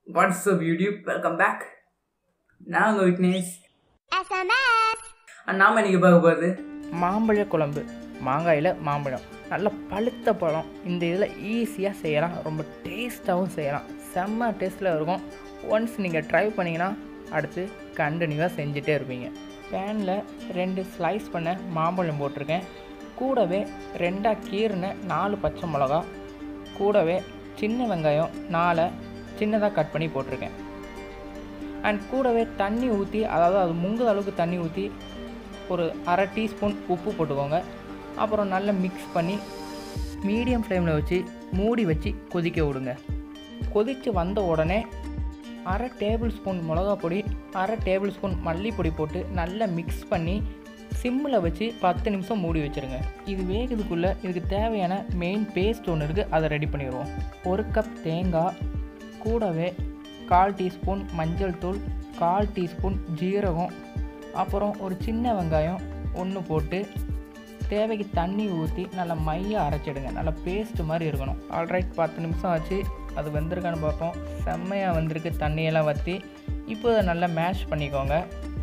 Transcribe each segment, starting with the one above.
watts whatsapp YouTube welcome back நான் உங்கள் Vignesh and நாம இன்னைக்கு பார்க்க போகிறது மாம்பழ குழம்பு மாங்காயில் மாம்பழம் நல்ல பழுத்த பழம் இந்த இதில் ஈஸியாக செய்யலாம் ரொம்ப டேஸ்ட்டாகவும் செய்யலாம் செம்ம டேஸ்ட்டில் இருக்கும் ஒன்ஸ் நீங்கள் ட்ரை பண்ணிங்கன்னா அடுத்து கண்டினியூவாக செஞ்சுட்டே இருப்பீங்க பேனில் ரெண்டு ஸ்லைஸ் பண்ண மாம்பழம் போட்டிருக்கேன் கூடவே ரெண்டாக கீறின நாலு பச்சை மிளகா கூடவே சின்ன வெங்காயம் நாலை சின்னதாக கட் பண்ணி போட்டிருக்கேன் அண்ட் கூடவே தண்ணி ஊற்றி அதாவது அது முங்குற அளவுக்கு தண்ணி ஊற்றி ஒரு அரை டீஸ்பூன் உப்பு போட்டுக்கோங்க அப்புறம் நல்லா மிக்ஸ் பண்ணி மீடியம் ஃப்ளேமில் வச்சு மூடி வச்சு கொதிக்க விடுங்க கொதித்து வந்த உடனே அரை டேபிள் ஸ்பூன் மிளகா பொடி அரை டேபிள் ஸ்பூன் மல்லிப்பொடி போட்டு நல்லா மிக்ஸ் பண்ணி சிம்மில் வச்சு பத்து நிமிஷம் மூடி வச்சுருங்க இது வேகிறதுக்குள்ளே இதுக்கு தேவையான மெயின் பேஸ்ட் ஒன்று இருக்குது அதை ரெடி பண்ணிடுவோம் ஒரு கப் தேங்காய் கூடவே கால் டீஸ்பூன் மஞ்சள் தூள் கால் டீஸ்பூன் ஜீரகம் அப்புறம் ஒரு சின்ன வெங்காயம் ஒன்று போட்டு தேவைக்கு தண்ணி ஊற்றி நல்லா மையாக அரைச்சிடுங்க நல்லா பேஸ்ட் மாதிரி இருக்கணும் ஆல்ரைட் பத்து நிமிஷம் ஆச்சு அது வெந்திருக்கான்னு பார்ப்போம் செம்மையாக வந்திருக்கு தண்ணியெல்லாம் வற்றி இப்போ இதை நல்லா மேஷ் பண்ணிக்கோங்க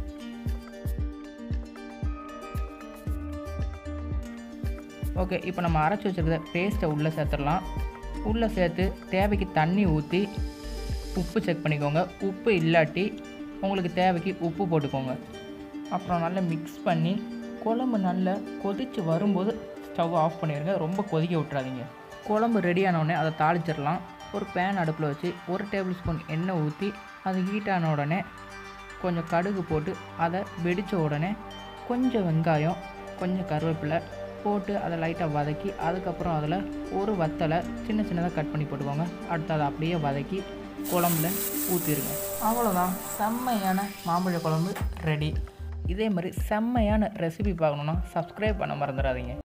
ஓகே இப்போ நம்ம அரைச்சி வச்சுருக்க பேஸ்ட்டை உள்ளே சேர்த்துடலாம் உள்ளே சேர்த்து தேவைக்கு தண்ணி ஊற்றி உப்பு செக் பண்ணிக்கோங்க உப்பு இல்லாட்டி உங்களுக்கு தேவைக்கு உப்பு போட்டுக்கோங்க அப்புறம் நல்லா மிக்ஸ் பண்ணி குழம்பு நல்லா கொதித்து வரும்போது ஸ்டவ் ஆஃப் பண்ணிடுங்க ரொம்ப கொதிக்க விட்றாதீங்க குழம்பு ரெடி ஆனவுடனே அதை தாளிச்சிடலாம் ஒரு பேன் அடுப்பில் வச்சு ஒரு டேபிள் ஸ்பூன் எண்ணெய் ஊற்றி அது ஹீட் ஆன உடனே கொஞ்சம் கடுகு போட்டு அதை வெடித்த உடனே கொஞ்சம் வெங்காயம் கொஞ்சம் கருவேப்பிலை போட்டு அதை லைட்டாக வதக்கி அதுக்கப்புறம் அதில் ஒரு வத்தலை சின்ன சின்னதாக கட் பண்ணி போட்டுக்கோங்க அடுத்து அதை அப்படியே வதக்கி குழம்புல ஊற்றிடுங்க அவ்வளோதான் செம்மையான மாம்பழ குழம்பு ரெடி இதே மாதிரி செம்மையான ரெசிபி பார்க்கணுன்னா சப்ஸ்கிரைப் பண்ண மறந்துடாதீங்க